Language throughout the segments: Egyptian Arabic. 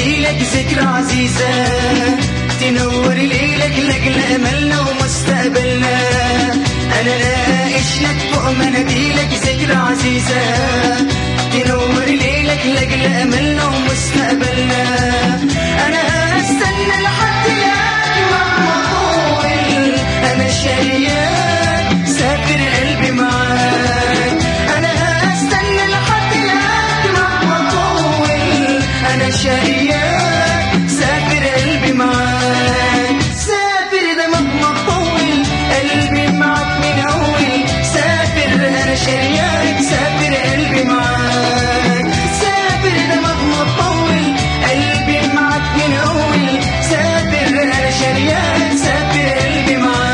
مناديلك ذكرى عزيزة تنور ليلك لأجل أملنا ومستقبلنا أنا ناقش لك فوق مناديلك ذكرى عزيزة تنور ليلك لأجل أملنا ومستقبلنا أنا هستنى لحد الأجمع مطول أنا شارياك سافر قلبي معاك أنا هستنى لحد الأجمع مطول أنا شارياك سافر قلبي معاك سافر ده مهما طول قلبي معاك من أول سافر أنا شارياك سافر قلبي معاك سافر ده مهما طول قلبي معاك من أول سافر أنا شارياك سافر قلبي معاك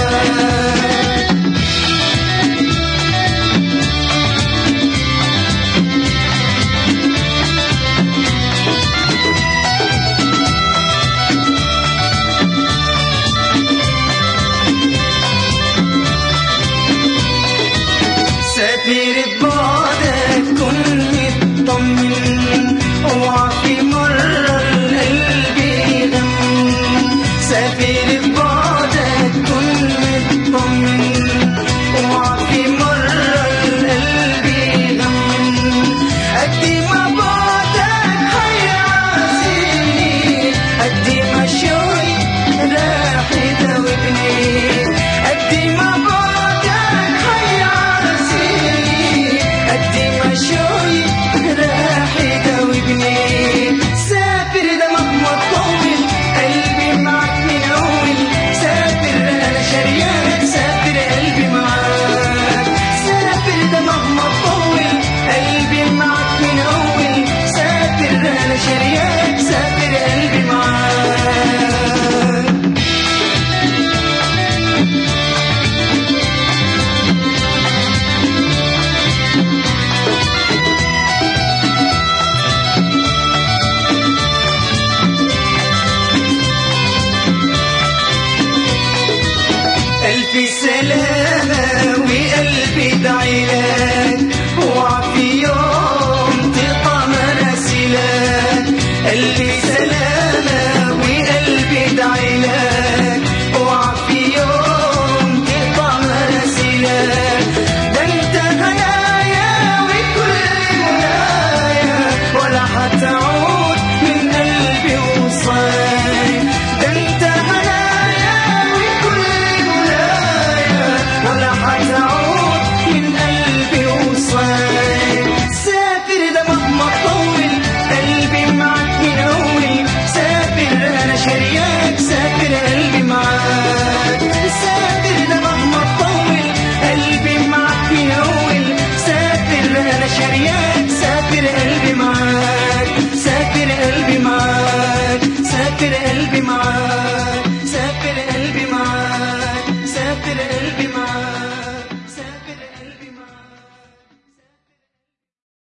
سافر ببعدك كن مطمن اوعى في مرة القلب يغم سافر ببعدك كن مطمن اوعى في مرة القلب يغم قد ما بعدك هيعزيني قد ما شوي راح يداوبني قد ما بعدك هيعزيني قد ما شوي راح يداوبني سافر ده مهما طول قلبي معك من اول سافر انا شريانك سافر قلبي معاك سافر ده مهما طول قلبي معك من اول سافر انا شريانك سافر قلبي معاك ألف سلامة وقلبي دعيلك وعفي يوم تقع مراسلك ألف سلامة وقلبي دعيلك وعفي يوم تقع مراسلك ده انت هنايا وكل منايا ولا هتعود من قلبي وصايا ده انت هنايا وكل منايا ولا هتعود من قلبي وصايا سافر ده مهما طول قلبي معاك من اول سافر انا شرياك سافر قلبي معاك سافر ده مهما طول قلبي معاك من اول سافر انا شرياك سافر قلبي معاك سافر قلبي معاك سافر قلبي معاك